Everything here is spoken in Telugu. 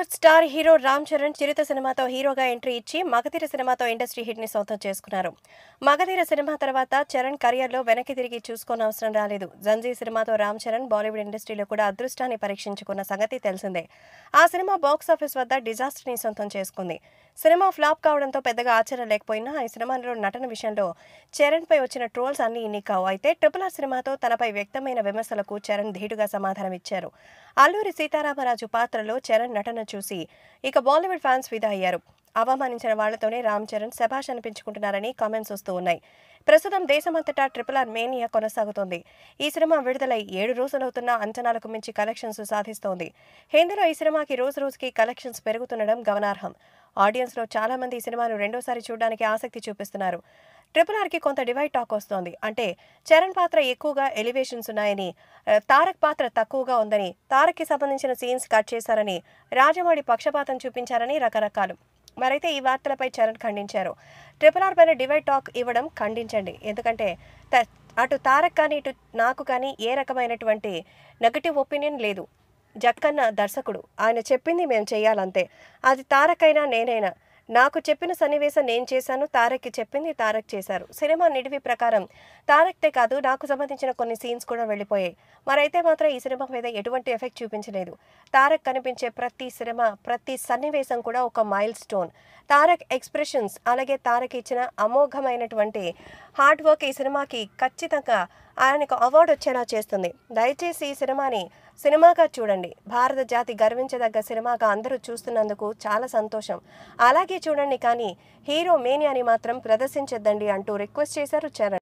బాలీవుడ్ స్టార్ హీరో రామ్ చరణ్ చిరుత సినిమాతో హీరోగా ఎంట్రీ ఇచ్చి మగధీర సినిమాతో ఇండస్ట్రీ హిట్ ని సొంతం చేసుకున్నారు మగధీర సినిమా తర్వాత చరణ్ కెరియర్ లో వెనక్కి తిరిగి చూసుకోని అవసరం రాలేదు జంజీ సినిమాతో రామ్ చరణ్ బాలీవుడ్ ఇండస్ట్రీలో కూడా అదృష్టాన్ని పరీక్షించుకున్న సంగతి తెలిసిందే ఆ సినిమా బాక్స్ ఆఫీస్ వద్ద డిజాస్టర్ ని సొంతం చేసుకుంది సినిమా ఫ్లాప్ కావడంతో పెద్దగా ఆశ్చర్యం లేకపోయినా ఈ సినిమాలో నటన విషయంలో చరణ్ పై వచ్చిన ట్రోల్స్ అన్ని ఇన్ని కావు అయితే ట్రిపుల్ ఆర్ సినిమాతో తనపై వ్యక్తమైన విమర్శలకు చరణ్ ధీటుగా సమాధానం ఇచ్చారు అల్లూరి సీతారామరాజు పాత్రలో చరణ్ నటన చూసి ఇక బాలీవుడ్ ఫ్యాన్స్ ఫిదా అయ్యారు అవమానించిన వాళ్లతోనే రామ్ చరణ్ శభాష్ అనిపించుకుంటున్నారని కామెంట్స్ వస్తూ ఉన్నాయి ప్రస్తుతం దేశమంతటా ట్రిపుల్ ఆర్ మేనియా కొనసాగుతోంది ఈ సినిమా విడుదలై ఏడు రోజులవుతున్నా అంచనాలకు మించి కలెక్షన్స్ సాధిస్తోంది హిందీలో ఈ సినిమాకి రోజు రోజుకి కలెక్షన్స్ పెరుగుతుండడం గమనార్హం ఆడియన్స్ లో చాలా మంది ఈ సినిమాను రెండోసారి చూడడానికి ఆసక్తి చూపిస్తున్నారు ట్రిపుల్ ఆర్కి కొంత డివైడ్ టాక్ వస్తోంది అంటే చరణ్ పాత్ర ఎక్కువగా ఎలివేషన్స్ ఉన్నాయని ఆ, తారక్ పాత్ర తక్కువగా ఉందని తారక్కి సంబంధించిన సీన్స్ కట్ చేశారని రాజమౌళి పక్షపాతం చూపించారని రకరకాలు మరైతే ఈ వార్తలపై చరణ్ ఖండించారు ట్రిపుల్ ఆర్ పైన డివైడ్ టాక్ ఇవ్వడం ఖండించండి ఎందుకంటే త- అటు తారక్ కానీ ఇటు నాకు కానీ ఏ రకమైనటువంటి నెగటివ్ ఒపీనియన్ లేదు జక్కన్న దర్శకుడు ఆయన చెప్పింది మేము చేయాలంతే అది తారకైనా నేనైనా నాకు చెప్పిన సన్నివేశం నేను చేశాను తారక్కి చెప్పింది తారక్ చేశారు సినిమా నిడివి ప్రకారం తారక్తే కాదు నాకు సంబంధించిన కొన్ని సీన్స్ కూడా వెళ్ళిపోయాయి మరైతే మాత్రం ఈ సినిమా మీద ఎటువంటి ఎఫెక్ట్ చూపించలేదు తారక్ కనిపించే ప్రతి సినిమా ప్రతి సన్నివేశం కూడా ఒక మైల్ స్టోన్ తారక్ ఎక్స్ప్రెషన్స్ అలాగే తారక్ ఇచ్చిన అమోఘమైనటువంటి హార్డ్ వర్క్ ఈ సినిమాకి ఖచ్చితంగా ఆయనకు అవార్డు వచ్చేలా చేస్తుంది దయచేసి ఈ సినిమాని సినిమాగా చూడండి భారత జాతి గర్వించదగ్గ సినిమాగా అందరూ చూస్తున్నందుకు చాలా సంతోషం అలాగే చూడండి కానీ హీరో మేనియాని మాత్రం ప్రదర్శించొద్దండి అంటూ రిక్వెస్ట్ చేశారు చరణ్